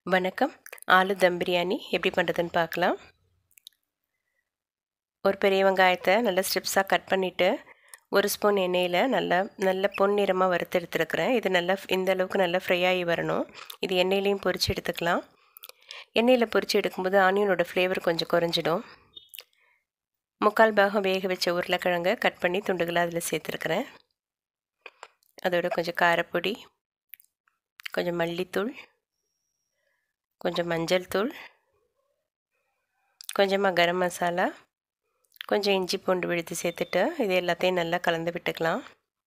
வணக்கம் ஆலு தம் பிரியாணி எப்படி பண்ணுறதுன்னு பார்க்கலாம் ஒரு பெரிய வெங்காயத்தை நல்லா ஸ்ட்ரிப்ஸாக கட் பண்ணிவிட்டு ஒரு ஸ்பூன் எண்ணெயில் நல்லா நல்ல பொன்னிறமாக வறுத்து எடுத்துருக்கிறேன் இது நல்லா இந்த அளவுக்கு நல்லா ஃப்ரை ஆகி வரணும் இது எண்ணெயிலையும் பொரித்து எடுத்துக்கலாம் எண்ணெயில் பொரித்து எடுக்கும்போது ஆனியனோட ஃப்ளேவர் கொஞ்சம் குறைஞ்சிடும் முக்கால் பாகம் வேக வச்ச உருளைக்கிழங்கை கட் பண்ணி துண்டுகளை அதில் சேர்த்துருக்குறேன் அதோட கொஞ்சம் காரப்பொடி கொஞ்சம் மல்லித்தூள் கொஞ்சம் மஞ்சள் தூள் கொஞ்சமாக கரம் மசாலா கொஞ்சம் இஞ்சி பூண்டு விழுத்து சேர்த்துட்டு இது எல்லாத்தையும் நல்லா கலந்து விட்டுக்கலாம்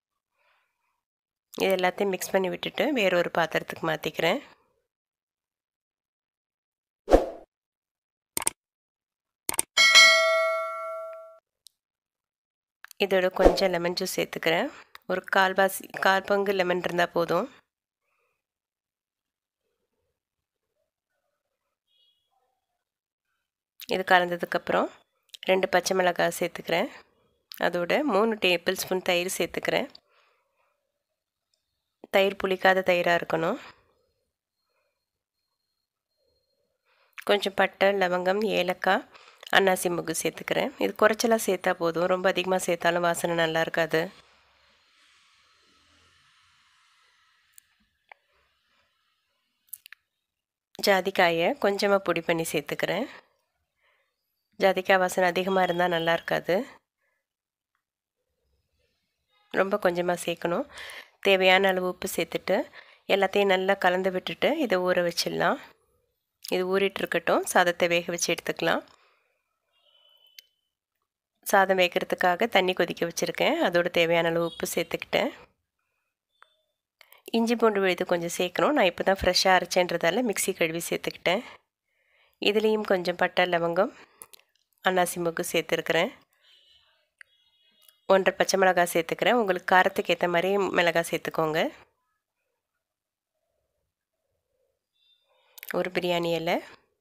இது எல்லாத்தையும் மிக்ஸ் பண்ணி விட்டுட்டு வேற ஒரு பாத்திரத்துக்கு மாற்றிக்கிறேன் இதோட கொஞ்சம் லெமன் ஜூஸ் சேர்த்துக்கிறேன் ஒரு கால்வாசி கால் பங்கு லெமன் இருந்தால் போதும் இது கலந்ததுக்கப்புறம் ரெண்டு பச்சை மிளகாய் சேர்த்துக்கிறேன் அதோட மூணு டேபிள் ஸ்பூன் தயிர் சேர்த்துக்கிறேன் தயிர் புளிக்காத தயிராக இருக்கணும் கொஞ்சம் பட்டை லவங்கம் ஏலக்காய் அன்னாசி முகு சேர்த்துக்கிறேன் இது குறைச்சலாக சேர்த்தா போதும் ரொம்ப அதிகமாக சேர்த்தாலும் வாசனை நல்லா இருக்காது ஜாதிக்காயை கொஞ்சமாக பொடி பண்ணி சேர்த்துக்கிறேன் ஜாதிக்காய் வாசனை அதிகமாக இருந்தால் நல்லா இருக்காது ரொம்ப கொஞ்சமாக சேர்க்கணும் தேவையான அளவு உப்பு சேர்த்துட்டு எல்லாத்தையும் நல்லா கலந்து விட்டுட்டு இதை ஊற வச்சிடலாம் இது ஊறிட்டுருக்கட்டும் சாதத்தை வேக வச்சு எடுத்துக்கலாம் சாதம் வேகிறதுக்காக தண்ணி கொதிக்க வச்சுருக்கேன் அதோட தேவையான அளவு உப்பு சேர்த்துக்கிட்டேன் இஞ்சி பூண்டு விழுது கொஞ்சம் சேர்க்கணும் நான் இப்போ தான் ஃப்ரெஷ்ஷாக அரைச்சேன்றதால மிக்சி கழுவி சேர்த்துக்கிட்டேன் இதுலேயும் கொஞ்சம் பட்டை லவங்கம் அன்னாசி முக்கு சேர்த்துருக்குறேன் ஒன்றரை பச்சை மிளகாய் சேர்த்துக்கிறேன் உங்களுக்கு காரத்துக்கு ஏற்ற மாதிரி மிளகாய் சேர்த்துக்கோங்க ஒரு பிரியாணி இலை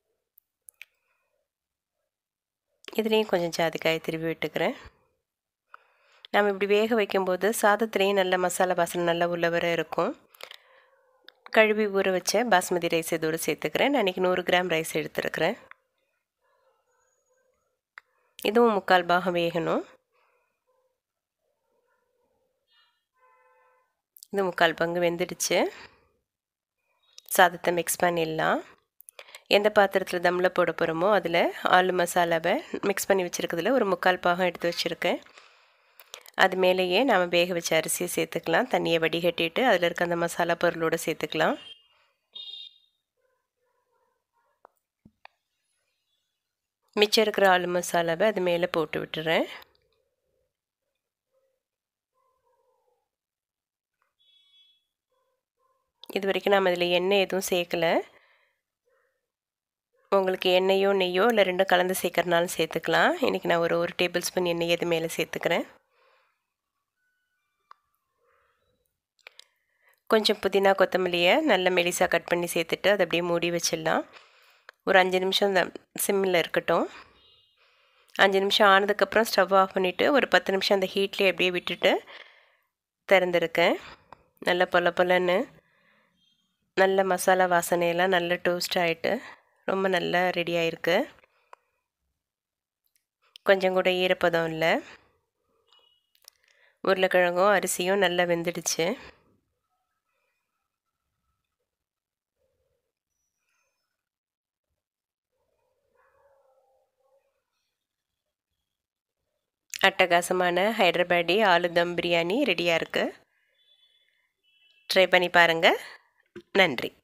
இதுலேயும் கொஞ்சம் ஜாதிக்காய் திருவி விட்டுக்கிறேன் நம்ம இப்படி வேக வைக்கும்போது சாதத்துலேயும் நல்ல மசாலா வாசனை நல்லா உள்ள வர இருக்கும் கழுவி ஊற வச்ச பாஸ்மதி ரைஸ் இதோடு சேர்த்துக்கிறேன் நான் இன்றைக்கி நூறு கிராம் ரைஸ் எடுத்துருக்கிறேன் இதுவும் முக்கால் பாகம் வேகணும் இது முக்கால் பங்கு வெந்துடுச்சு சாதத்தை மிக்ஸ் பண்ணிடலாம் எந்த பாத்திரத்தில் தம்மில் போட போகிறோமோ அதில் ஆலு மசாலாவை மிக்ஸ் பண்ணி வச்சுருக்கிறதுல ஒரு முக்கால் பாகம் எடுத்து வச்சுருக்கேன் அது மேலேயே நாம் வேக வச்ச அரிசியை சேர்த்துக்கலாம் தண்ணியை வடிகட்டிட்டு அதில் இருக்க அந்த மசாலா பொருளோடு சேர்த்துக்கலாம் மிச்சம் இருக்கிற ஆலு மசாலாவை அது மேலே போட்டு விட்டுறேன் இது வரைக்கும் நாம் இதில் எண்ணெய் எதுவும் சேர்க்கலை உங்களுக்கு எண்ணெயோ நெய்யோ இல்லை ரெண்டும் கலந்து சேர்க்கறனாலும் சேர்த்துக்கலாம் இன்றைக்கி நான் ஒரு ஒரு டேபிள் ஸ்பூன் எண்ணெய் இது மேலே சேர்த்துக்கிறேன் கொஞ்சம் புதினா கொத்தமல்லியை நல்ல மெலிசாக கட் பண்ணி சேர்த்துட்டு அதை அப்படியே மூடி வச்சிடலாம் ஒரு அஞ்சு நிமிஷம் இந்த சிம்மில் இருக்கட்டும் அஞ்சு நிமிஷம் ஆனதுக்கப்புறம் ஸ்டவ் ஆஃப் பண்ணிவிட்டு ஒரு பத்து நிமிஷம் அந்த ஹீட்லேயே அப்படியே விட்டுட்டு திறந்துருக்கேன் நல்ல பொல பொலன்னு நல்ல மசாலா வாசனையெல்லாம் நல்ல டோஸ்ட் ஆகிட்டு ரொம்ப நல்லா ரெடி ஆகிருக்கு கொஞ்சம் கூட ஈரப்பதம் இல்லை உருளைக்கிழங்கும் அரிசியும் நல்லா வெந்துடுச்சு அட்டகாசமான ஹைதராபாடி ஆலு தம் பிரியாணி ரெடியாக இருக்குது ட்ரை பண்ணி பாருங்கள் நன்றி